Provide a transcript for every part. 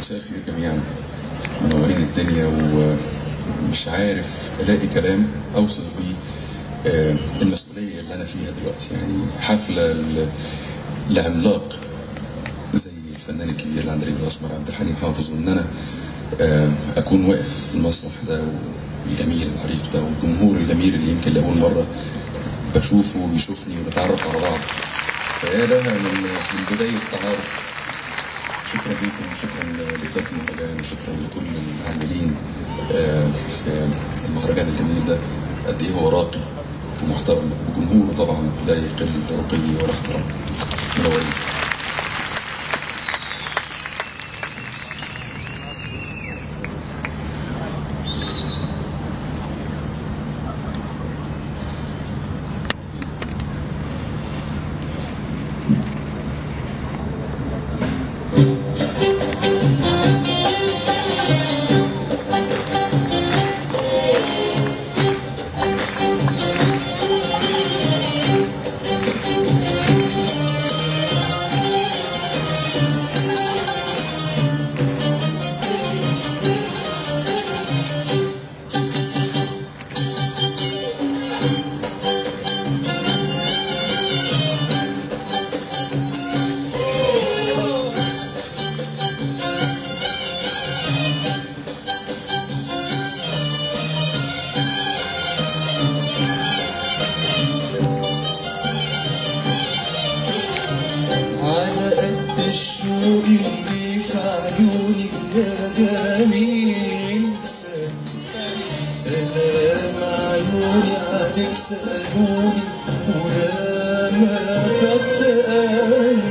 مساء الخير جميعا منورين الدنيا ومش عارف الاقي كلام اوصف بيه آه، المسؤوليه اللي انا فيها دلوقتي يعني حفله ل- لعملاق زي الفنان الكبير العندليب الاسمر عبد الحليم حافظ وان انا آه، اكون واقف في المسرح ده والجميل العريق ده والجمهور الجميل اللي يمكن لاول مره بشوفه وبيشوفني ونتعرف على بعض فيا لها من من بدايه تعارف شكرا لكم وشكرا لإدارة المهرجان وشكرا لكل العاملين آه، في المهرجان الجميل ده قد إيه هو راقي ومحترم وجمهوره طبعا لا يقل رقي ولا احترام منورين على قد الشوق اللي في عيونك يا جميل ألام عيوني عليك سألوني ويا ما بتقال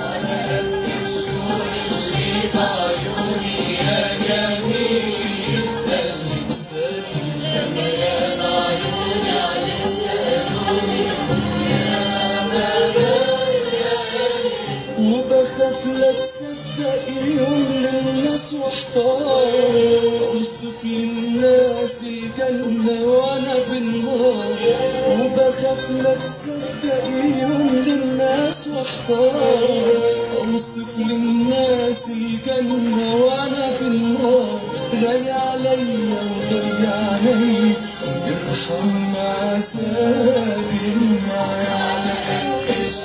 وبخاف لا تصدق يوم للناس واحتار اوصف للناس الجنة وانا في النار وبخاف لا تصدق يوم للناس واحتار اوصف للناس الجنة وانا في النار غالي عليا وضيع عليا ارحم عذابي معايا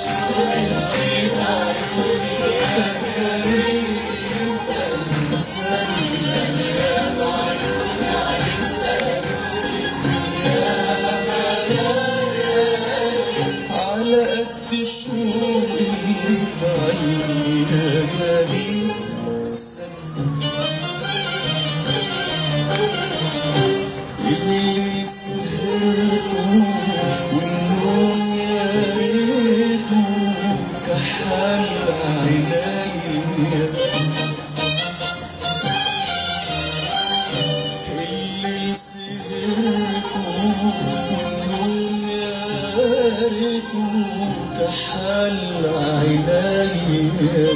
على قد الشوق اللي في عيني يا جميل سلم اللي سهرته والنوم يا ريته كحل عينيا اللي سهرته والنوم يا ريته كحل عينيا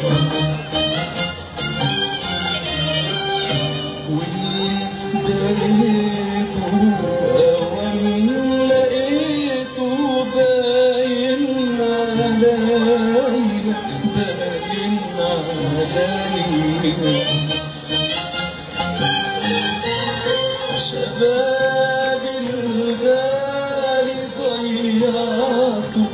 واللي دريته أوام لقيته باين عليا باين عليا شباب الغالي ضيعته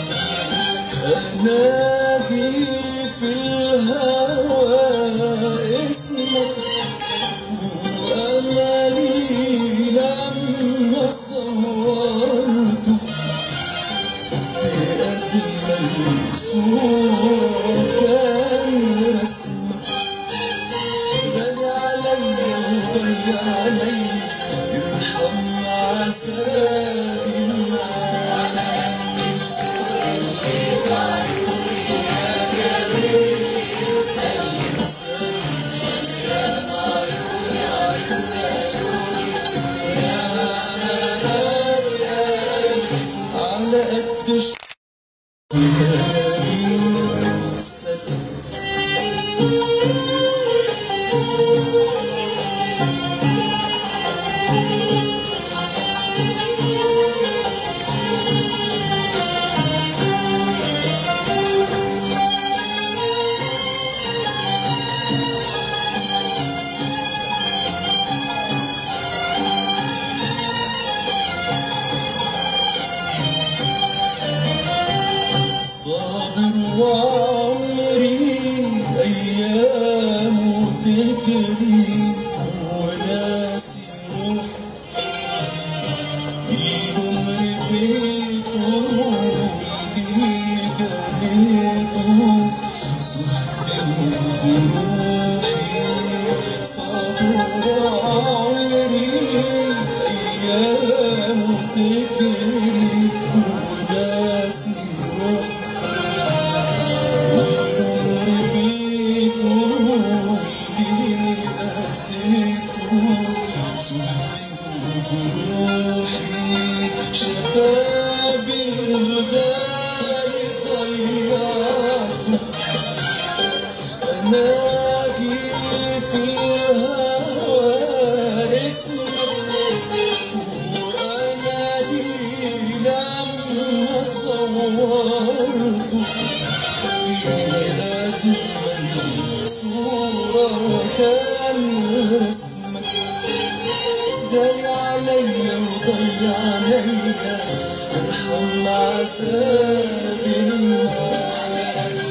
أناجي في الهوى اسمك وأملي لما صورته بأجمل صورة كان رسمك غالي عليا وضيع عليا ارحم عذابي معاك الأيام تجري وناسي روح والعمر جيته واللي قاسيته سهتي وجروحي شبابي الغالي ضيعته أناجي في الهوى اسمك وأنادي لما صورته في أجمل صورة كان اسمك داري عليا وضيع عليا ارحم عذابي النهار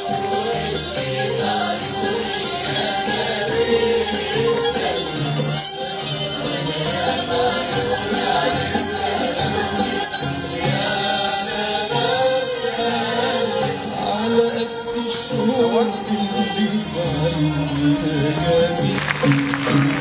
على قد الشوق اللي في عيوني يا جميل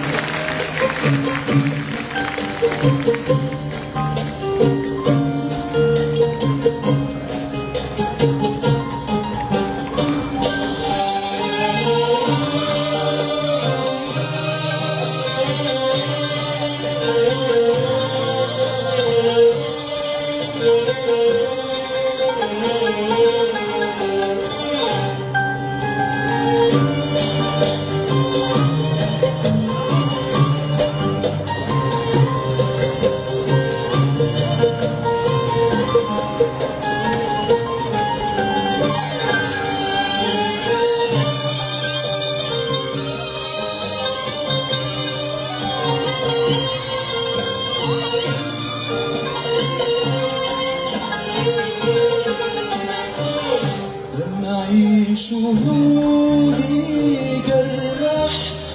دمعي شهودي جرح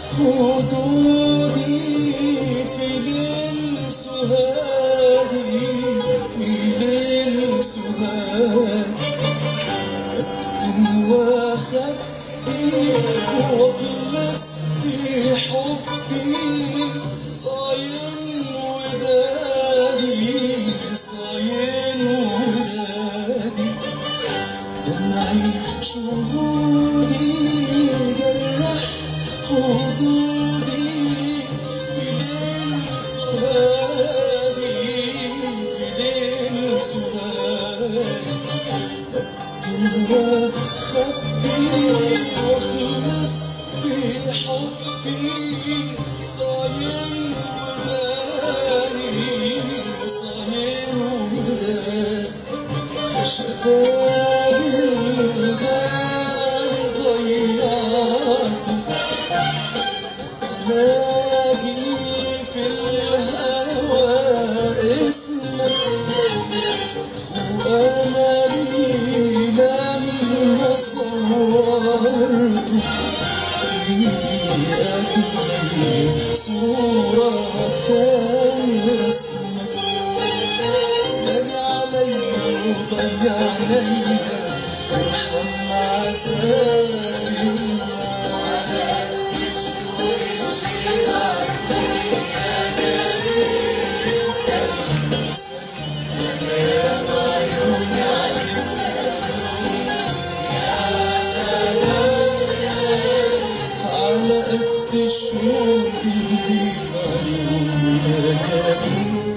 خدودي في ليل سهادي في ليل سهادي أكتم وأخبي وأخلص في حبي صاين ودادي صاين ودادي دمعي شهودي جرح خدودي في ليل سهادي في ليل سهادي أكتم وأخبي وأخلص في حبي صاير وداني صاير وداني شبابي الغالي ضيعته ألاقي في الهوى اسمك وأملي لما صورته في أجمل صورة كان رسمك داري عليا وضيع عليا ارحم عذابي على قد الشوق اللي في عيوني يا جميل